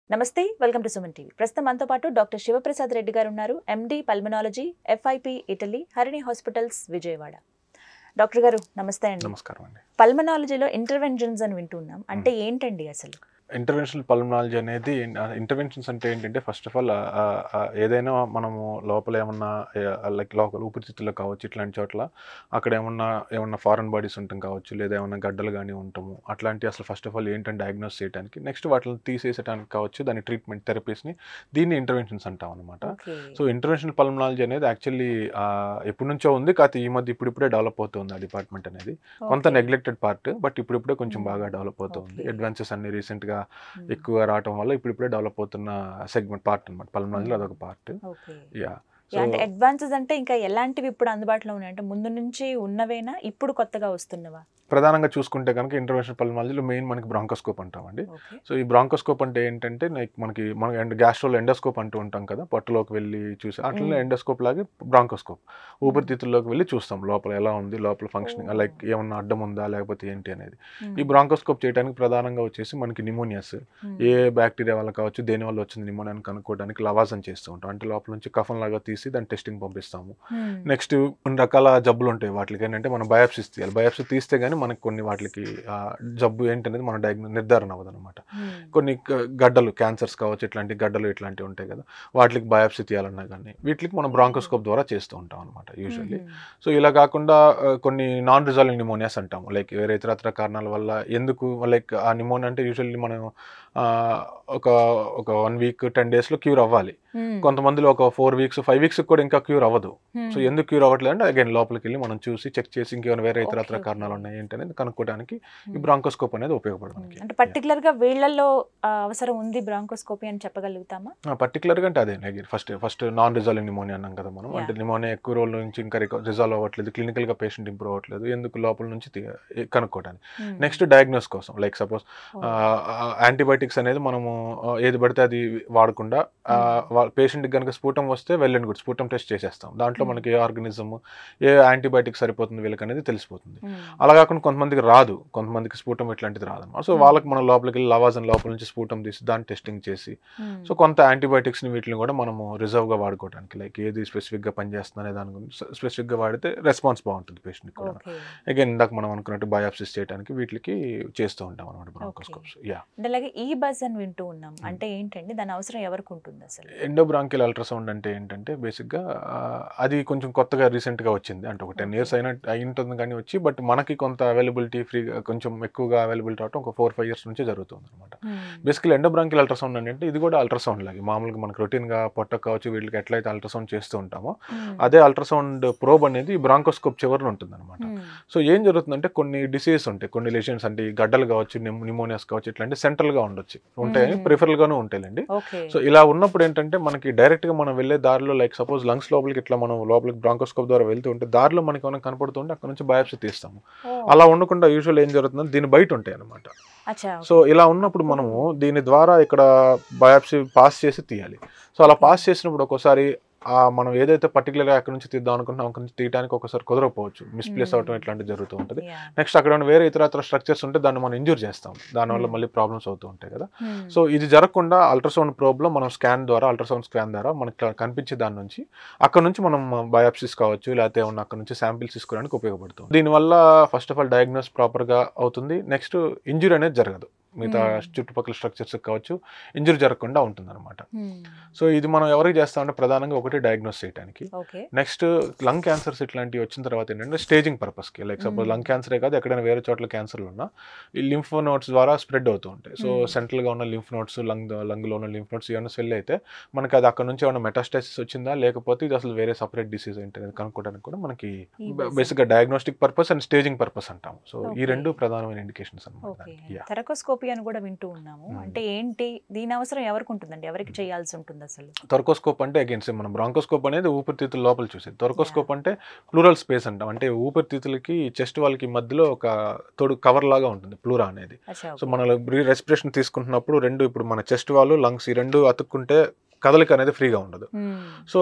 నమస్తే welcome to Suman TV ప్రస్తుతం మనతో పాటు డాక్టర్ శివప్రసాద్ రెడ్డి గారు ఉన్నారు MD pulmonology FIP Italy Harini hospitals Vijayawada doctor గారు నమస్తే అండి నమస్కారం అండి పల్మనాలజీలో ఇంటర్వెన్షన్స్ అని వింటున్నాం అంటే ఏంటండి అసలు ఇంటర్వెన్షనల్ పల్మనాలజీ అనేది ఇంటర్వెన్షన్స్ అంటే ఏంటంటే ఫస్ట్ ఆఫ్ ఆల్ ఏదైనా మనము లోపల ఏమన్నా లైక్ లోపల ఊపిరితిత్తుల్లో కావచ్చు ఇట్లాంటి చోట్ల అక్కడ ఏమన్నా ఏమన్నా ఫారెన్ బాడీస్ ఉంటాం కావచ్చు లేదా ఏమన్నా గడ్డలు కానీ ఉంటాము అట్లాంటి అసలు ఫస్ట్ ఆఫ్ ఆల్ ఏంటంటే డయాగ్నోస్ చేయడానికి నెక్స్ట్ వాటిని తీసేసడానికి కావచ్చు దాని ట్రీట్మెంట్ థెరపీస్ని దీన్ని ఇంటర్వెన్షన్స్ అంటాం అనమాట ఓకే సో ఇంటర్వెన్షనల్ పల్మనాలజీ అనేది యాక్చువల్లీ ఎప్పటి నుంచో ఉంది కాకపోతే ఈ మధ్య ఇప్పుడిప్పుడే డెవలప్ అవుతుంది ఆ డిపార్ట్మెంట్ అనేది కొంత నెగ్లెక్టెడ్ పార్ట్ బట్ ఇప్పుడిప్పుడే కొంచెం Hmm. బాగా డెవలప్ అవుతుంది Okay. అడ్వాన్సెస్ అన్ని రీసెంట్గా ఎక్కువ రావటం వల్ల ఇప్పుడిప్పుడే డెవలప్ అవుతున్న సెగ్మెంట్ పార్ట్ అనమాట పల్మనాలజీలో Hmm. అదొక పార్ట్ ఓకే యా అంటే అడ్వాన్సెస్ అంటే ఇంకా ఎలాంటివి ఇప్పుడు అందుబాటులో ఉన్నాయి అంటే ముందు నుంచి ఉన్నవేనా ఇప్పుడు కొత్తగా వస్తున్నవా ప్రధానంగా చూసుకుంటే కనుక ఇంటర్వెన్షనల్ పల్మనాలజీలో మెయిన్ మనకి బ్రాంకోస్కోప్ అంటామండి ఓకే సో ఈ బ్రాంకోస్కోప్ అంటే ఏంటంటే లైక్ మనకి మన అండ్ గ్యాస్ట్రోల్ ఎండోస్కోప్ అంటూ ఉంటాం కదా పొట్టలోకి వెళ్ళి చూసి అట్లనే Mm. ఎండోస్కోప్ లాగే బ్రాంకోస్కోప్ ఊపిరితిత్తుల్లోకి వెళ్ళి చూస్తాం లోపల ఎలా ఉంది లోపల ఫంక్షనింగ్ Oh. లైక్ ఏమన్నా అడ్డం ఉందా లేకపోతే ఏంటి అనేది ఈ బ్రాంకోస్కోప్ చేయడానికి ప్రధానంగా వచ్చేసి మనకి నిమోనియాస్ ఏ బ్యాక్టీరియా వల్ల కావచ్చు దేని వల్ల వచ్చింది నిమోనియా అని కనుక్కోవడానికి లవాజన్ చేస్తూ ఉంటాం అంటే లోపల నుంచి కఫన్ లాగా తీసి దాన్ని టెస్టింగ్ పంపిస్తాము నెక్స్ట్ కొన్ని రకాల జబ్బులు ఉంటాయి వాటికి ఏంటంటే మనం బయాప్సిస్ తీయాలి బయాప్సీ తీస్తే కానీ మనకి కొన్ని వాటికి ఆ, జబ్బు ఏంటనేది మన డయాగ్నో నిర్ధారణ అవ్వదు అనమాట కొన్ని గ- గడ్డలు క్యాన్సర్స్ కావచ్చు ఇట్లాంటి గడ్డలు ఇట్లాంటివి ఉంటాయి కదా వాటికి బయాప్సీ తీయాలన్నా కానీ వీటికి మనం బ్రాంకోస్కోప్ ద్వారా చేస్తూ ఉంటాం అనమాట యూజువల్లీ సో ఇలా కాకుండా ఆ, కొన్ని నాన్ రిజాల్వింగ్ నిమోనియాస్ అంటాము లైక్ వేరే ఇతరత్ర కారణాల వల్ల ఎందుకు లైక్ ఆ నిమోనియా అంటే యూజువల్లీ మనం ఆ, ఒక ఒక వన్ వీక్ టెన్ డేస్లో క్యూర్ అవ్వాలి కొంతమందిలో ఒక ఫోర్ వీక్స్ ఫైవ్ వీక్స్ కూడా ఇంకా క్యూర్ అవ్వదు సో ఎందుకు క్యూర్ అవ్వట్లేదు అంటే అగైన్ లోపలికి వెళ్ళి మనం చూసి చెక్ చేసి ఇంకేమైనా వేరే ఇతరత్ర Okay, okay. కారణాలు ఉన్నాయి ఏంటి అనేది కనుక్కోవడానికి ఈ బ్రాంకోస్కోప్ అనేది ఉపయోగపడుతుంది మనకి. అంటే పర్టికులర్ గా వీళ్ళల్లో ఆ, అవసరం ఉంది బ్రాంకోస్కోపీ అని చెప్పగలుగుతామా పర్టికులర్ గా అంటే అదే first first non resolving pneumonia అన్నాం కదా మనం అంటే Yeah. నిమోనియా ఎక్కువ రోజుల నుంచి ఇంకా రిజాల్వ్ అవ్వట్లేదు క్లినికల్ గా పేషెంట్ ఇంప్రూవ్ అవ్వట్లేదు ఎందుకు లోపల నుంచి తీ- కనుక్కోవడానికి నెక్స్ట్ డయాగ్నోస్ కోసం లైక్ సపోజ్ యాంటీబయాటిక్స్ అనేది మనము ఆ, ఏది పడితే అది వాడకుండా పేషెంట్ కనుక స్ఫూటం వస్తే well and good sputum test చేసేస్తాం దాంట్లో Hmm. మనకి ఏ ఆర్గనిజం ఏ యాంటీబయాటిక్ సరిపోతుంది వీళ్ళకి అనేది తెలిసిపోతుంది అలా కాకుండా కొంతమందికి రాదు కొంతమందికి స్ఫూటం ఇట్లాంటిది రాదన్నమాట సో Hmm. వాళ్ళకి మనం లోపలికి వెళ్ళి లవాజన్ లోపల నుంచి స్ఫూటం తీసి దాన్ని టెస్టింగ్ చేసి సో కొంత యాంటీబయాటిక్స్ ని వీటిని కూడా మనము రిజర్వ్ గా వాడుకోవడానికి లైక్ ఏది స్పెసిఫిక్ గా పనిచేస్తుంది అనే దాని గురించి స్పెసిఫిక్ గా వాడితే రెస్పాన్స్ బాగుంటుంది పేషెంట్ కూడా ఓకే అగైన్ ఇందాక మనం అనుకున్నట్టు బయాప్సిస్ చేయడానికి వీటికి చేస్తూ ఉంటాం అనమాట బ్రాంకోస్కోప్స్ యా అంటే అలాగే ఈ బజ్ అని వింటూ ఉన్నాం అంటే ఏంటండి దాని అవసరం ఎవరికి ఉంటుంది అసలు ఎండోబ్రాంకిల్ అల్ట్రాసౌండ్ అంటే ఏంటంటే బేసిక్గా అది కొంచెం కొత్తగా రీసెంట్గా వచ్చింది అంటే ఒక టెన్ ఇయర్స్ అయినా అయి ఉంటుంది కానీ వచ్చి బట్ మనకి కొంత అవైలబిలిటీ ఫ్రీగా కొంచెం ఎక్కువగా అవైలబిలిటీ అవటం ఒక ఫోర్ ఫైవ్ ఇయర్స్ నుంచి జరుగుతుంది అనమాట బేసికలీ ఎండోబ్రాంకిల్ అల్ట్రాసౌండ్ అంటే ఇది కూడా అల్ట్రాసౌండ్ లాగే మామూలుగా మనకి రొటీన్గా పొట్ట కావచ్చు వీటికి ఎట్లయితే అల్ట్రాసౌండ్ చేస్తూ ఉంటామో అదే అల్ట్రాసౌండ్ ప్రోబ్ అనేది బ్రాంకోస్కోప్ చివరిన ఉంటుంది అనమాట సో ఏం జరుగుతుందంటే కొన్ని డిసీజెస్ ఉంటాయి కొన్ని లెషన్స్ అంటే ఈ గడ్డలు కావచ్చు నిమోనియాస్ కావచ్చు ఇట్లాంటి central గా ఉండొచ్చు ఉంటాయి Hmm. peripheral గాను ఉంటాయండి ఓకే సో ఇలా ఉన్నప్పుడు ఏంటంటే మనకి డైరెక్ట్ గా మనం వెళ్ళే దారిలో లైక్ సపోజ్ లంగ్స్ లోపలికి ఇట్లా మనం లోపలికి బ్రాంకోస్కోప్ ద్వారా వెళ్తూ ఉంటే దారిలో మనకి ఏమైనా కనపడుతుంటే అక్కడ నుంచి బయాప్సీ తీస్తాము అలా ఉండకుండా యూజువల్ ఏం జరుగుతుందంటే దీని బయట ఉంటాయి అనమాట అచ్చా సో ఇలా ఉన్నప్పుడు మనము దీని ద్వారా ఇక్కడ బయాప్సీ పాస్ చేసి తీయాలి సో అలా పాస్ చేసినప్పుడు ఒక్కోసారి ఆ మనం ఏదైతే పర్టికులర్గా అక్కడ నుంచి తీద్దాం అనుకుంటున్నాం అక్కడ నుంచి తీయడానికి ఒకసారి కుదరకపోవచ్చు మిస్ప్లేస్ Hmm. అవటం ఇట్లాంటివి జరుగుతూ ఉంటుంది Yeah. నెక్స్ట్ అక్కడ ఉన్న వేరే ఇతర స్ట్రక్చర్స్ ఉంటే దాన్ని మనం ఇంజూర్ చేస్తాం దానివల్ల Hmm. మళ్ళీ ప్రాబ్లమ్స్ అవుతూ ఉంటాయి కదా Hmm. సో ఇది జరగకుండా అల్ట్రాసౌండ్ ప్రోబ్లో మనం స్కాన్ ద్వారా అల్ట్రాసౌండ్ స్కాన్ ద్వారా మనకి కనిపించే దాని నుంచి అక్కడ నుంచి మనం బయాప్సిస్ కావచ్చు లేకపోతే ఏమన్నా అక్కడ నుంచి శాంపిల్స్ తీసుకోవడానికి ఉపయోగపడుతుంది దీనివల్ల ఫస్ట్ ఆఫ్ ఆల్ డయాగ్నోస్ ప్రాపర్గా అవుతుంది నెక్స్ట్ ఇంజురీ అనేది జరగదు మిగతా Hmm. చుట్టుపక్కల స్ట్రక్చర్స్ కావచ్చు ఇంజురీ జరగకుండా ఉంటుంది అనమాట Hmm. సో ఇది మనం ఎవరికి చేస్తామంటే ప్రధానంగా ఒకటి డయాగ్నోస్ చేయడానికి ఓకే నెక్స్ట్ లంగ్ క్యాన్సర్స్ ఇట్లాంటివి వచ్చిన తర్వాత ఏంటంటే స్టేజింగ్ పర్పస్కి లైక్ సపోజ్ Mm. లంగ్ క్యాన్సరే కాదు ఎక్కడైనా వేరే చోట్ల క్యాన్సర్లు ఉన్నా ఈ లింఫ్ నోట్స్ ద్వారా స్ప్రెడ్ అవుతూ ఉంటాయి సో Mm. సెంట్రల్గా ఉన్న లింఫ్ నోట్స్ లంగ్ లంగ్లో ఉన్న లింఫ్ నోట్స్ ఏమైనా స్వెల్ అయితే మనకి అది అక్కడ నుంచి ఏమైనా మెటాస్టైసిస్ వచ్చిందా లేకపోతే ఇది అసలు వేరే సపరేట్ డిసీజ్ ఏంటి అనేది కనుక్కోవడానికి కూడా మనకి ఈ బేసిక్. బేసిక్గా diagnostic purpose and staging purpose అంటాం సో ఈ Okay. రెండు ప్రధానమైన ఇండికేషన్స్ అనమాట ఓకే యా థెరకోస్కోపీ అని కూడా వింటూ ఉన్నాము Hmm. అంటే ఏంటి దీని అవసరం ఎవరికి ఉంటుందండి ఎవరికి చేయాల్సి ఉంటుంది అసలు థొరకోస్కోప్ అంటే అగైన్ సేమ్ మనం బ్రాంకోస్కోప్ అనేది ఊపిరితిత్తుల లోపల చూసేది థొరకోస్కోప్ అంటే ప్లూరల్ స్పేస్ అంటాం అంటే ఊపిరితిత్తులకి చెస్ట్ వాళ్ళకి మధ్యలో ఒక తొడు కవర్ లాగా ఉంటుంది ప్లూరా అనేది అచ్చా సో మన రెస్పిరేషన్ తీసుకుంటున్నప్పుడు రెండు ఇప్పుడు మన చెస్ట్ వాళ్ళు లంగ్స్ ఈ రెండు అతుక్కుంటే కదలిక అనేది ఫ్రీగా ఉండదు సో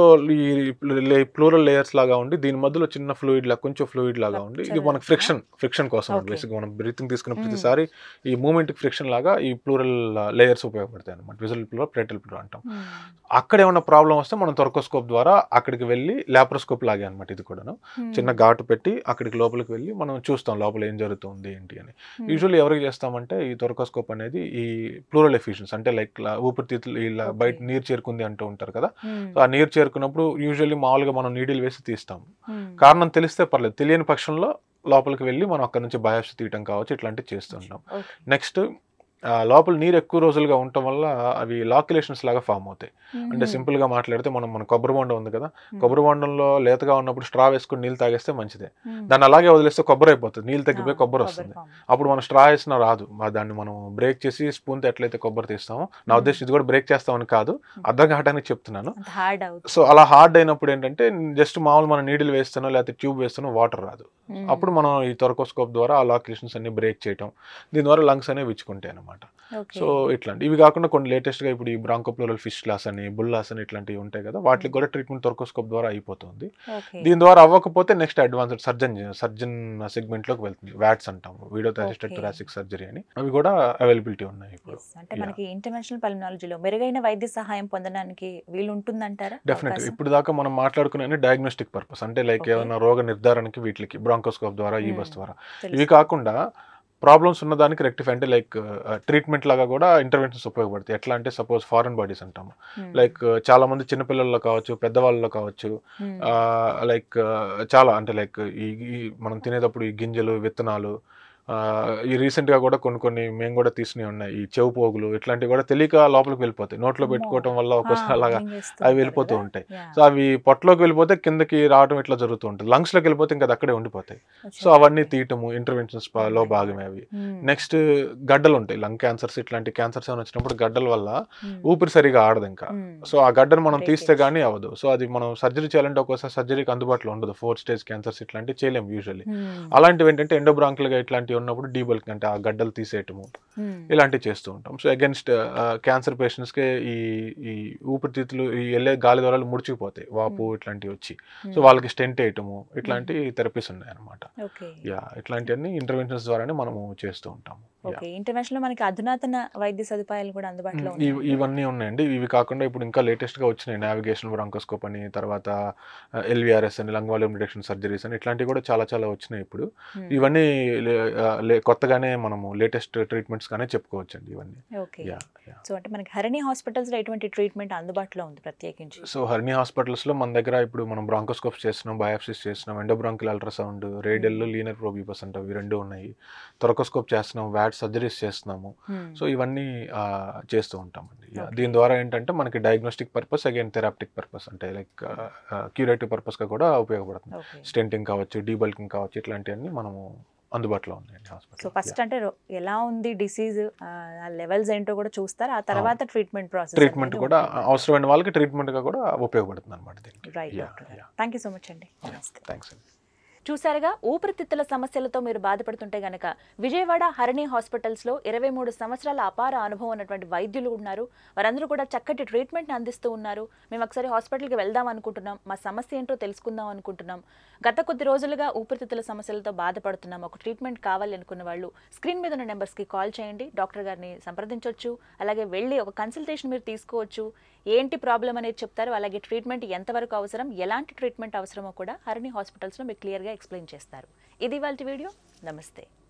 ఈ ప్లూరల్ లేయర్స్ లాగా ఉండి దీని మధ్యలో చిన్న ఫ్లూయిడ్ లాగా కొంచెం ఫ్లూయిడ్ లాగా ఉండి ఇది మనకి ఫ్రిక్షన్ ఫ్రిక్షన్ కోసం Okay. బేసిక్ మనం బ్రీతింగ్ తీసుకున్న Hmm. ప్రతిసారి ఈ మూమెంట్ ఫ్రిక్షన్ ప్రొటెక్షన్ లాగా ఈ ప్లూరల్ లేయర్స్ ఉపయోగపడతాయి అనమాట విజువల్ ప్లూరల్ ప్లేటల్ ప్లూరల్ అంటాం అక్కడ ఏమైనా ప్రాబ్లం వస్తే మనం తొరకోస్కోప్ ద్వారా అక్కడికి వెళ్ళి లాప్రోస్కోప్ లాగే అనమాట ఇది కూడాను చిన్న ఘాటు పెట్టి అక్కడికి లోపలికి వెళ్ళి మనం చూస్తాం లోపల ఏం జరుగుతుంది ఏంటి అని యూజువల్లీ ఎవరికి చేస్తామంటే ఈ తొరకోస్కోప్ అనేది ఈ ప్లూరల్ ఎఫిషియన్స్ అంటే లైక్ ఊపిరితిత్తులు ఇలా Okay. బయట నీరు చేరుకుంది అంటూ ఉంటారు కదా సో ఆ నీరు చేరుకున్నప్పుడు యూజువల్లీ మామూలుగా మనం నీడిల్ వేసి తీస్తాం కారణం తెలిస్తే పర్లేదు తెలియని పక్షంలో లోపలికి వెళ్ళి మనం అక్కడ నుంచి బయాప్సీ తీయటం కావచ్చు ఇట్లాంటివి చేస్తుంటాం నెక్స్ట్ లోపల నీరు ఎక్కువ రోజులుగా ఉండటం వల్ల అవి లాక్యులేషన్స్ లాగా ఫామ్ అవుతాయి అంటే సింపుల్ గా మాట్లాడితే మనం మన కొబ్బరి బొండం ఉంది కదా కొబ్బరి బొండంలో లేతగా ఉన్నప్పుడు స్ట్రా వేసుకుని నీళ్ళు తాగేస్తే మంచిదే దాన్ని అలాగే వదిలేస్తే కొబ్బరి అయిపోతుంది నీళ్ళు తగ్గిపోయి కొబ్బరి వస్తుంది అప్పుడు మనం స్ట్రా వేసినా రాదు మా దాన్ని మనం బ్రేక్ చేసి స్పూన్తో ఎట్లయితే కొబ్బరి తీస్తామో నా ఉద్దేశం ఇది కూడా బ్రేక్ చేస్తామని కాదు అర్థం కావడానికి చెప్తున్నాను హార్డ్ అవుతుంది సో అలా హార్డ్ అయినప్పుడు ఏంటంటే జస్ట్ మామూలు మనం నీడిల్ వేస్తానో లేకపోతే ట్యూబ్ వేస్తానో వాటర్ రాదు అప్పుడు మనం ఈ తొరకోస్కోప్ ద్వారా ఆ లాక్యులేషన్స్ అన్ని బ్రేక్ చేయటం దీని ద్వారా లంగ్స్ అనేవి విచ్చుకుంటాయి అనమాట సో ఇట్లాంటి ఇవి కాకుండా కొన్ని లేటెస్ట్ గా ఇప్పుడు ఈ బ్రాంకోప్లోరల్ ఫిష్ లాస్ అని బుల్లాస్ అని ఇట్లాంటివి ఉంటాయి కదా వాటికి కూడా ట్రీట్మెంట్ తొరకోస్కోప్ ద్వారా అయిపోతుంది దీని ద్వారా అవ్వకపోతే next advanced surgeon surgeon segment లోకి వెళ్తుంది వ్యాట్స్ అంటాము video assisted Okay. Thoracic surgery అని అవి కూడా అవైలబిలిటీ ఉన్నాయి ఇప్పుడు అంటే మనకి ఇంటర్నేషనల్ పల్మనాలజీలో మెరుగైన వైద్య సహాయం పొందడానికి వీలు ఉంటుందంటారా డెఫినెట్ అవకాశం? ఇప్పుడు దాకా మనం మాట్లాడుకునే డయాగ్నోస్టిక్ పర్పస్ అంటే లైక్ Okay. ఏమైనా రోగ నిర్ధారణకి వీటికి బ్రాంకోస్కోప్ ద్వారా ఈ బస్ Hmm. ద్వారా తెలుసు. ఇవి కాకుండా ప్రాబ్లమ్స్ ఉన్నదానికి రెక్టిఫై అంటే లైక్ ట్రీట్మెంట్ లాగా కూడా ఇంటర్వెన్షన్స్ ఉపయోగపడతాయి ఎట్లా అంటే సపోజ్ ఫారెన్ బాడీస్ అంటాము Hmm. లైక్ చాలా మంది చిన్నపిల్లల్లో కావచ్చు పెద్దవాళ్ళలో కావచ్చు Hmm. లైక్ చాలా అంటే లైక్ ఈ ఈ మనం తినేటప్పుడు ఈ గింజలు విత్తనాలు ఆ, ఈ recent గా కూడా కొన్ని కొన్ని మేము కూడా తీసుకుని ఉన్నాయి ఈ చెవు పోగులు ఇట్లాంటివి కూడా తెలియక లోపలికి వెళ్ళిపోతాయి నోట్లో అమ్మో. పెట్టుకోవటం వల్ల ఆ, ఒక్కోసారి అలాగా మింగేస్తూ అవి ఉంటారు వెళ్ళిపోతూ కదా? ఉంటాయి Yeah. సో అవి పొట్టలోకి వెళ్ళిపోతే కిందకి రావడం ఇట్లా జరుగుతూ ఉంటుంది లంగ్స్ లోకి వెళ్ళిపోతే ఇంకా అది అక్కడే ఉండిపోతాయి సో అవన్నీ తీయటము ఇంటర్వెన్షన్స్ లో భాగమే అవి Hmm. నెక్స్ట్ గడ్డలు ఉంటాయి లంగ్ క్యాన్సర్స్ ఇట్లాంటి క్యాన్సర్స్ ఏమైనా వచ్చినప్పుడు గడ్డల వల్ల Hmm. ఊపిరి సరిగా ఆడదు ఇంకా Hmm. సో ఆ గడ్డను మనం తీస్తే Breakage. గానీ అవ్వదు సో అది మనం సర్జరీ చేయాలంటే ఒక్కోసారి సర్జరీకి అందుబాటులో ఉండదు ఫోర్త్ స్టేజ్ క్యాన్సర్స్ ఇట్లాంటివి చేయలేము యూజువల్లీ Hmm. అలాంటివి ఏంటంటే ఎండోబ్రాంకుల్ గా ఇట్లాంటివి ఉన్నప్పుడు డీబల్క్ అంటే ఆ గడ్డలు తీసేయటము Hmm. ఇలాంటివి చేస్తూ ఉంటాం సో అగెన్స్ట్ క్యాన్సర్ పేషెంట్స్కి ఈ ఈ ఊపిరితిత్తులు ఈ వెళ్ళే గాలి ద్వారాలు ముడిచిపోతాయి వాపు ఇట్లాంటివి వచ్చి సో Hmm. వాళ్ళకి స్టెంట్ వేయటము ఇట్లాంటి థెరపీస్ ఉన్నాయి అనమాట ఓకే యా ఇట్లాంటివన్నీ ఇంటర్వెన్షన్స్ ద్వారానే మనము చేస్తూ ఉంటాము Yeah. ఓకే ఇంటర్నేషనల్ లో మనకి అధునాతన వైద్య సదుపాయాలు కూడా అందుబాటులో ఇవి- ఉన్నాయి ఇవన్నీ ఉన్నాయండి ఇవి కాకుండా ఇప్పుడు ఇంకా లేటెస్ట్ గా వచ్చినాయి నావిగేషన్ బ్రాంకోస్కోప్ అని తర్వాత ఎల్విఆర్ఎస్ అని లంగ్ వాల్యూమ్ రిడక్షన్ సర్జరీస్ అని ఇట్లాంటివి కూడా చాలా చాలా వచ్చినాయి ఇప్పుడు Hmm. ఇవన్నీ లే- ఆ, లే- కొత్తగానే మనము లేటెస్ట్ ట్రీట్మెంట్స్ గానే చెప్పుకోవచ్చు అండి ఇవన్నీ ఓకే యా యా సో అంటే మనకి హరిణి హాస్పిటల్స్ లో ఎటువంటి ట్రీట్మెంట్ అందుబాటులో ఉంది ప్రత్యేకించి సో హర్నీ హాస్పిటల్స్లో మన దగ్గర ఇప్పుడు మనం బ్రాంకోస్కోప్స్ చేస్తున్నాం బయాప్సిస్ చేస్తున్నాం endobronchial ultrasound radial linear probe EBUS అంటే ఇవి రెండు ఉన్నాయి థొరకోస్కోప్ చేస్తున్నాం వ్యాట్ సర్జరీస్ చేస్తున్నాము Hmm. సో ఇవన్నీ ఆ, చేస్తూ ఉంటామండి Yeah. Okay. దీని ద్వారా ఏంటంటే మనకి diagnostic purpose again therapeutic purpose అంటే లైక్ క్యూరేటివ్ పర్పస్గా కూడా ఉపయోగపడుతుంది ఓకే స్టెంటింగ్ కావచ్చు డీబల్కింగ్ కావచ్చు ఇట్లాంటివన్నీ మనము అందుబాటులో ఉన్నాయండి సో హాస్పిటల్ ఫస్ట్ అంటే రో- ఎలా ఉంది డిసీజ్ ఆ లెవెల్స్ ఏంటో కూడా చూస్తారు ఆ తర్వాత ట్రీట్మెంట్ ప్రాసెస్ ట్రీట్మెంట్ కూడా అవసరమైన వాళ్ళకి ట్రీట్మెంట్గా కూడా ఉపయోగపడుతుంది అనమాట దీనికి right Yeah, doctor yeah. Thank you so much అండి నమస్తే థ్యాంక్స్ అండి చూసారుగా ఊపిరితిత్తుల సమస్యలతో మీరు బాధపడుతుంటే గనక విజయవాడ హరిణి హాస్పిటల్స్లో ఇరవై మూడు సంవత్సరాల అపార అనుభవం ఉన్నటువంటి వైద్యులు ఉన్నారు వారందరూ కూడా చక్కటి ట్రీట్మెంట్ని అందిస్తూ ఉన్నారు మేము ఒకసారి హాస్పిటల్కి వెళ్దాం అనుకుంటున్నాం మా సమస్య ఏంటో తెలుసుకుందాం అనుకుంటున్నాం గత కొద్ది రోజులుగా ఊపిరితిత్తుల సమస్యలతో బాధపడుతున్నాం ఒక ట్రీట్మెంట్ కావాలి అనుకున్న వాళ్ళు స్క్రీన్ మీద ఉన్న నెంబర్స్కి కాల్ చేయండి డాక్టర్ గారిని సంప్రదించవచ్చు అలాగే వెళ్ళి ఒక కన్సల్టేషన్ మీరు తీసుకోవచ్చు ఏంటి ప్రాబ్లం అనేది చెప్తారు అలాగే ట్రీట్మెంట్ ఎంతవరకు అవసరం ఎలాంటి ట్రీట్మెంట్ అవసరమో కూడా హరిణి హాస్పిటల్స్లో మీకు క్లియర్గా ఎక్స్ప్లెయిన్ చేస్తారు ఇది వాళ్ళ వీడియో నమస్తే